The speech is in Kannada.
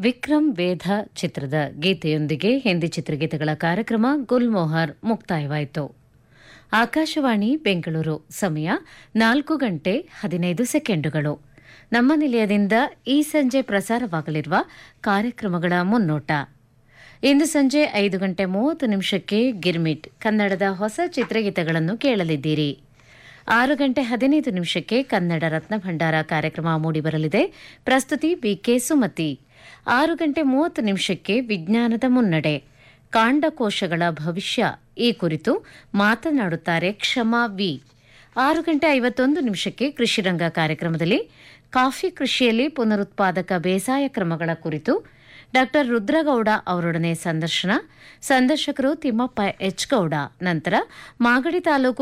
ವಿಕ್ರಮ್ ವೇಧ ಚಿತ್ರದ ಗೀತೆಯೊಂದಿಗೆ ಹಿಂದಿ ಚಿತ್ರಗೀತೆಗಳ ಕಾರ್ಯಕ್ರಮ ಗುಲ್ಮೋಹರ್ ಮುಕ್ತಾಯವಾಯಿತು ಆಕಾಶವಾಣಿ ಬೆಂಗಳೂರು ಸಮಯ ನಾಲ್ಕು ಗಂಟೆ ಹದಿನೈದು ಸೆಕೆಂಡುಗಳು ನಮ್ಮ ನಿಲಯದಿಂದ ಈ ಸಂಜೆ ಪ್ರಸಾರವಾಗಲಿರುವ ಕಾರ್ಯಕ್ರಮಗಳ ಮುನ್ನೋಟ ಇಂದು ಸಂಜೆ ಐದು ಗಂಟೆ ಮೂವತ್ತು ನಿಮಿಷಕ್ಕೆ ಗಿರ್ಮಿಟ್ ಕನ್ನಡದ ಹೊಸ ಚಿತ್ರಗೀತೆಗಳನ್ನು ಕೇಳಲಿದ್ದೀರಿ ಆರು ಗಂಟೆ ಹದಿನೈದು ನಿಮಿಷಕ್ಕೆ ಕನ್ನಡ ರತ್ನ ಭಂಡಾರ ಕಾರ್ಯಕ್ರಮ ಮೂಡಿಬರಲಿದೆ ಪ್ರಸ್ತುತಿ ಬಿಕೆ ಸುಮತಿ ಆರು ಗಂಟೆ ಮೂವತ್ತು ನಿಮಿಷಕ್ಕೆ ವಿಜ್ಞಾನದ ಮುನ್ನಡೆ ಕಾಂಡಕೋಶಗಳ ಭವಿಷ್ಯ ಈ ಕುರಿತು ಮಾತನಾಡುತ್ತಾರೆ ಕ್ಷಮಾ ವಿ ಆರು ಗಂಟೆ ಐವತ್ತೊಂದು ನಿಮಿಷಕ್ಕೆ ಕೃಷಿರಂಗ ಕಾರ್ಯಕ್ರಮದಲ್ಲಿ ಕಾಫಿ ಕೃಷಿಯಲ್ಲಿ ಪುನರುತ್ಪಾದಕ ಬೇಸಾಯ ಕ್ರಮಗಳ ಕುರಿತು ಡಾ ರುದ್ರಗೌಡ ಅವರೊಡನೆ ಸಂದರ್ಶನ ಸಂದರ್ಶಕರು ತಿಮ್ಮಪ್ಪ ಎಚ್ ಗೌಡ ನಂತರ ಮಾಗಡಿ ತಾಲೂಕು